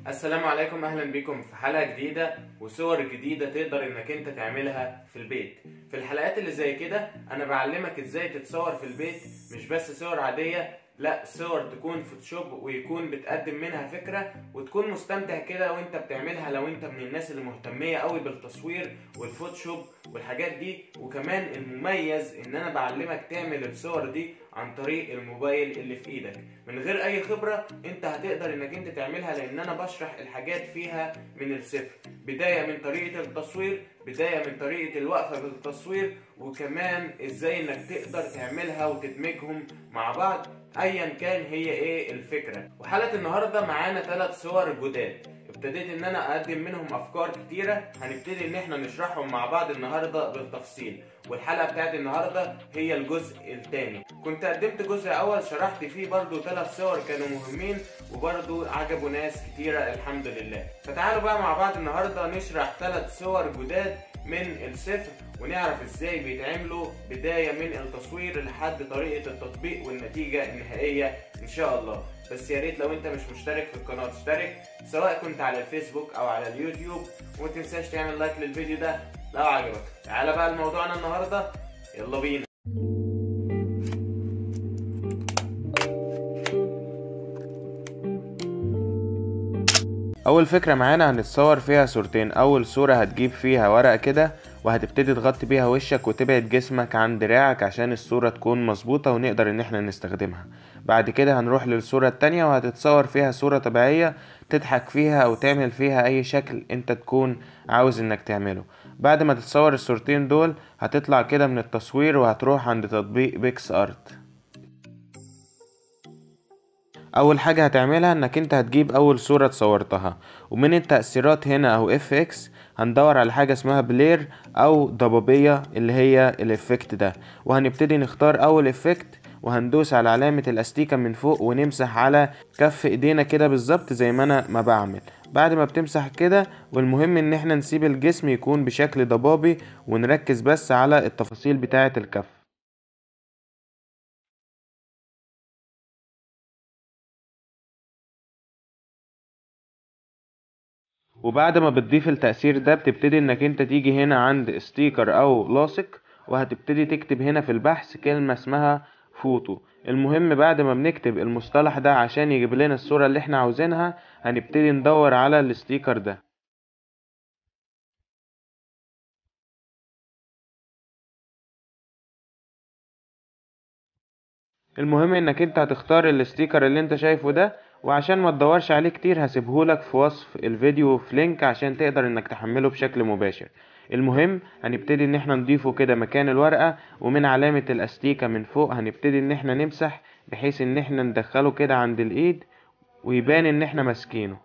السلام عليكم اهلا بكم في حلقه جديده وصور جديده تقدر انك انت تعملها في البيت في الحلقات اللي زي كده انا بعلمك ازاي تتصور في البيت مش بس صور عاديه لا صور تكون فوتوشوب ويكون بتقدم منها فكره وتكون مستمتع كده وانت بتعملها لو انت من الناس اللي مهتميه قوي بالتصوير والفوتوشوب والحاجات دي وكمان المميز ان انا بعلمك تعمل الصور دي عن طريق الموبايل اللي في ايدك من غير اي خبره انت هتقدر انك انت تعملها لان انا بشرح الحاجات فيها من الصفر بدايه من طريقه التصوير بدايه من طريقه الوقفه بالتصوير وكمان ازاي انك تقدر تعملها وتدمجهم مع بعض ايا كان هي ايه الفكره وحلقه النهارده معانا ثلاث صور جداد ابتديت ان انا اقدم منهم افكار كتيره هنبتدي ان احنا نشرحهم مع بعض النهارده بالتفصيل والحلقه بتاعت النهارده هي الجزء الثاني كنت قدمت جزء اول شرحت فيه برضو ثلاث صور كانوا مهمين وبرضو عجبوا ناس كتيره الحمد لله فتعالوا بقى مع بعض النهارده نشرح ثلاث صور جداد من الصفر ونعرف ازاي بيتعملوا بدايه من التصوير لحد طريقه التطبيق والنتيجه النهائيه ان شاء الله بس يا ريت لو انت مش مشترك في القناه تشترك سواء كنت على الفيسبوك او على اليوتيوب وما تنساش تعمل لايك للفيديو ده لو عجبك تعالى بقى لموضوعنا النهارده يلا بينا اول فكره معانا هنتصور فيها صورتين اول صوره هتجيب فيها ورقه كده وهتبتدي تغطي بيها وشك وتبعد جسمك عن دراعك عشان الصوره تكون مظبوطه ونقدر ان احنا نستخدمها بعد كده هنروح للصوره التانية وهتتصور فيها صوره طبيعيه تضحك فيها او تعمل فيها اي شكل انت تكون عاوز انك تعمله بعد ما تتصور الصورتين دول هتطلع كده من التصوير وهتروح عند تطبيق بيكس ارت اول حاجة هتعملها انك انت هتجيب اول صورة تصورتها ومن التأثيرات هنا او اف اكس هندور على حاجة اسمها بلير او ضبابية اللي هي الافكت ده وهنبتدي نختار اول افكت وهندوس على علامة الاستيكة من فوق ونمسح على كف ايدينا كده بالظبط زي ما انا ما بعمل بعد ما بتمسح كده والمهم ان احنا نسيب الجسم يكون بشكل ضبابي ونركز بس على التفاصيل بتاعة الكف وبعد ما بتضيف التأثير ده بتبتدي انك انت تيجي هنا عند ستيكر او لاصق وهتبتدي تكتب هنا في البحث كلمة اسمها فوتو المهم بعد ما بنكتب المصطلح ده عشان يجيب لنا الصورة اللي احنا عاوزينها هنبتدي ندور على الستيكر ده المهم انك انت هتختار الستيكر اللي انت شايفه ده وعشان ما تدورش عليه كتير هسيبهولك في وصف الفيديو في لينك عشان تقدر انك تحمله بشكل مباشر المهم هنبتدي ان احنا نضيفه كده مكان الورقة ومن علامة الاستيكة من فوق هنبتدي ان احنا نمسح بحيث ان احنا ندخله كده عند الايد ويبان ان احنا ماسكينه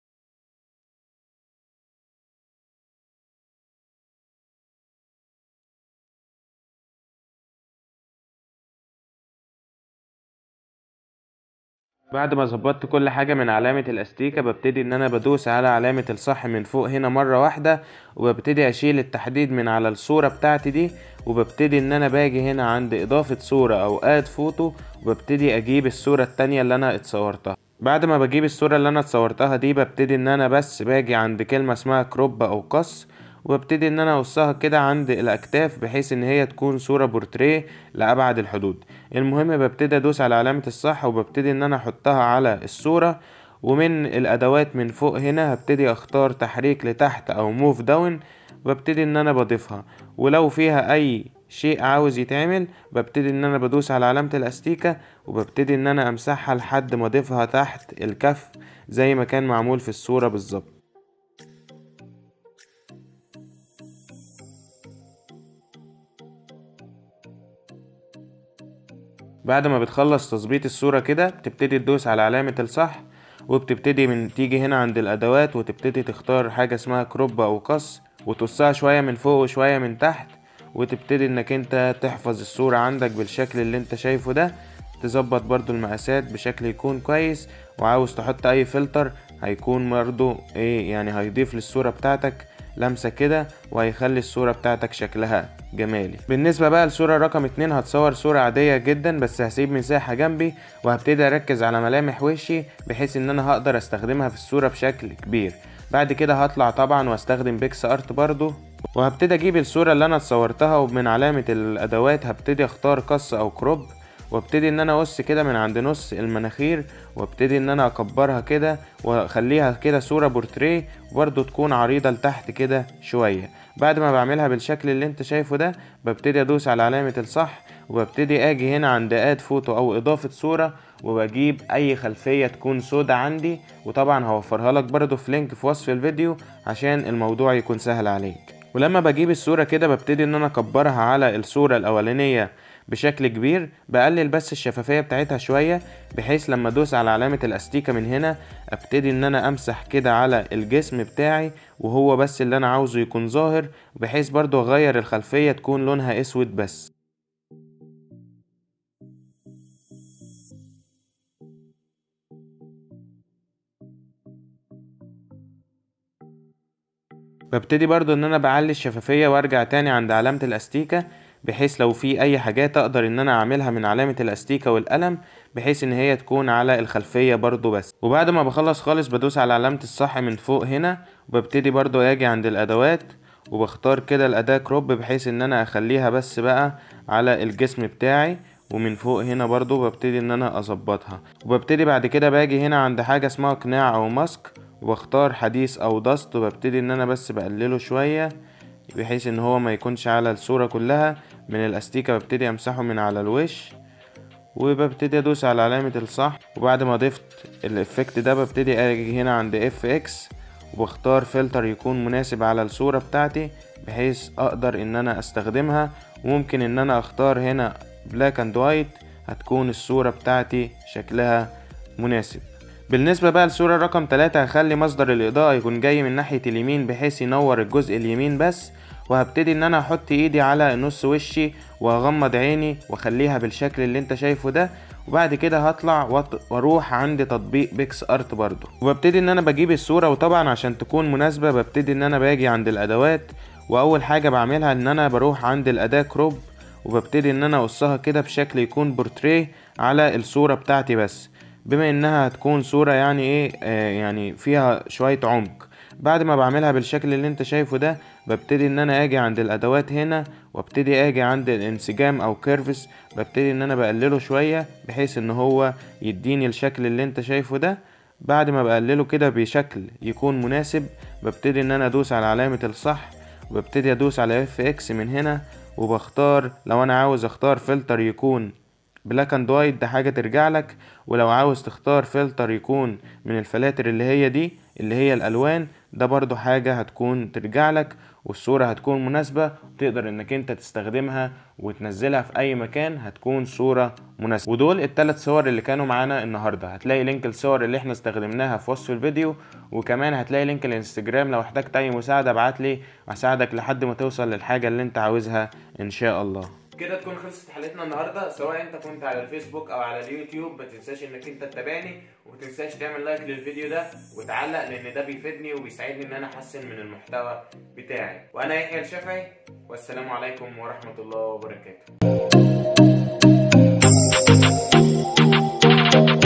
بعد ما ظبطت كل حاجة من علامة الاستيكة ببتدي ان انا بدوس على علامة الصح من فوق هنا مرة واحدة وببتدي اشيل التحديد من على الصورة بتاعتي دي وببتدي ان انا باجي هنا عند اضافة صورة او اد فوتو وببتدي اجيب الصورة التانية اللي انا اتصورتها بعد ما بجيب الصورة اللي انا اتصورتها دي ببتدي ان انا بس باجي عند كلمة اسمها كروب او قص وببتدي ان انا اوصها كده عند الاكتاف بحيث ان هي تكون صورة بورتريه لابعد الحدود المهم ببتدي ادوس على علامة الصح وببتدي ان انا احطها على الصورة ومن الادوات من فوق هنا هبتدي اختار تحريك لتحت او موف داون وببتدي ان انا بضيفها ولو فيها اي شيء عاوز يتعمل ببتدي ان انا بدوس على علامة الاستيكة وببتدي ان انا امسحها لحد ما اضيفها تحت الكف زي ما كان معمول في الصورة بالظبط بعد ما بتخلص تظبيط الصورة كده بتبتدي تدوس على علامة الصح وبتبتدي من تيجي هنا عند الأدوات وتبتدي تختار حاجة اسمها كروب أو قص وتقصها شوية من فوق وشوية من تحت وتبتدي انك انت تحفظ الصورة عندك بالشكل اللي انت شايفه ده تظبط برضو المقاسات بشكل يكون كويس وعاوز تحط اي فلتر هيكون برضو ايه يعني هيضيف للصورة بتاعتك لمسة كده وهيخلي الصورة بتاعتك شكلها جمالي بالنسبة بقى لصورة رقم اتنين هتصور صورة عادية جدا بس هسيب مساحة جنبي وهبتدي اركز على ملامح وشي بحيث ان انا هقدر استخدمها في الصورة بشكل كبير بعد كده هطلع طبعا واستخدم بيكس ارت برضو وهبتدي اجيب الصورة اللي انا اتصورتها ومن علامة الادوات هبتدي اختار قص او كروب وابتدي ان انا اقص كده من عند نص المناخير وابتدي ان انا اكبرها كده واخليها كده صورة بورتريه وبرضو تكون عريضة لتحت كده شوية بعد ما بعملها بالشكل اللي انت شايفه ده ببتدي ادوس على علامة الصح وببتدي اجي هنا عند اد فوتو او اضافة صورة وبجيب اي خلفية تكون سودة عندي وطبعا هوفرها لك برضو في لينك في وصف الفيديو عشان الموضوع يكون سهل عليك ولما بجيب الصورة كده ببتدي ان انا اكبرها على الصورة الاولانية بشكل كبير بقلل بس الشفافية بتاعتها شوية بحيث لما ادوس على علامة الاستيكة من هنا ابتدي ان انا امسح كده على الجسم بتاعي وهو بس اللي انا عاوزه يكون ظاهر بحيث برضو اغير الخلفية تكون لونها اسود بس ببتدي برضو ان انا بعلي الشفافية وارجع تاني عند علامة الاستيكة بحيث لو في اي حاجات اقدر ان انا اعملها من علامة الاستيكة والقلم بحيث ان هي تكون على الخلفية برضو بس وبعد ما بخلص خالص بدوس على علامة الصح من فوق هنا وببتدي برضو اجي عند الادوات وبختار كده الاداة كروب بحيث ان انا اخليها بس بقى على الجسم بتاعي ومن فوق هنا برضو ببتدي ان انا اظبطها وببتدي بعد كده باجي هنا عند حاجة اسمها قناع او ماسك وبختار حديث او دست وببتدي ان انا بس بقلله شوية بحيث ان هو ما يكونش على الصورة كلها من الاستيكة ببتدي امسحه من على الوش وببتدي ادوس على علامة الصح وبعد ما ضفت الافكت ده ببتدي اجي هنا عند اف اكس وبختار فلتر يكون مناسب على الصورة بتاعتي بحيث اقدر ان انا استخدمها وممكن ان انا اختار هنا بلاك اند وايت هتكون الصورة بتاعتي شكلها مناسب بالنسبة بقى للصورة رقم 3 هخلي مصدر الإضاءة يكون جاي من ناحية اليمين بحيث ينور الجزء اليمين بس وهبتدي ان انا احط ايدي على نص وشي واغمض عيني واخليها بالشكل اللي انت شايفه ده وبعد كده هطلع واروح عند تطبيق بيكس ارت برضو وببتدي ان انا بجيب الصورة وطبعا عشان تكون مناسبة ببتدي ان انا باجي عند الادوات واول حاجة بعملها ان انا بروح عند الاداة كروب وببتدي ان انا اقصها كده بشكل يكون بورتريه على الصورة بتاعتي بس بما انها هتكون صورة يعني ايه آه يعني فيها شوية عمق بعد ما بعملها بالشكل اللي انت شايفه ده ببتدي ان انا اجي عند الادوات هنا وابتدي اجي عند الانسجام او كيرفس ببتدي ان انا بقلله شوية بحيث ان هو يديني الشكل اللي انت شايفه ده بعد ما بقلله كده بشكل يكون مناسب ببتدي ان انا ادوس على علامة الصح وببتدي ادوس على اف اكس من هنا وبختار لو انا عاوز اختار فلتر يكون بلاك اند وايت ده حاجة ترجع لك ولو عاوز تختار فلتر يكون من الفلاتر اللي هي دي اللي هي الالوان ده برضو حاجة هتكون ترجع لك والصورة هتكون مناسبة وتقدر انك انت تستخدمها وتنزلها في اي مكان هتكون صورة مناسبة ودول التلات صور اللي كانوا معانا النهاردة هتلاقي لينك الصور اللي احنا استخدمناها في وصف الفيديو وكمان هتلاقي لينك الانستجرام لو احتجت اي مساعدة ابعتلي واساعدك لحد ما توصل للحاجة اللي انت عاوزها ان شاء الله كده تكون خلصت حلقتنا النهارده سواء انت كنت على الفيسبوك او على اليوتيوب ما تنساش انك انت تتابعني وما تنساش تعمل لايك للفيديو ده وتعلق لان ده بيفيدني وبيساعدني ان انا احسن من المحتوى بتاعي وانا يحيى الشافعي والسلام عليكم ورحمه الله وبركاته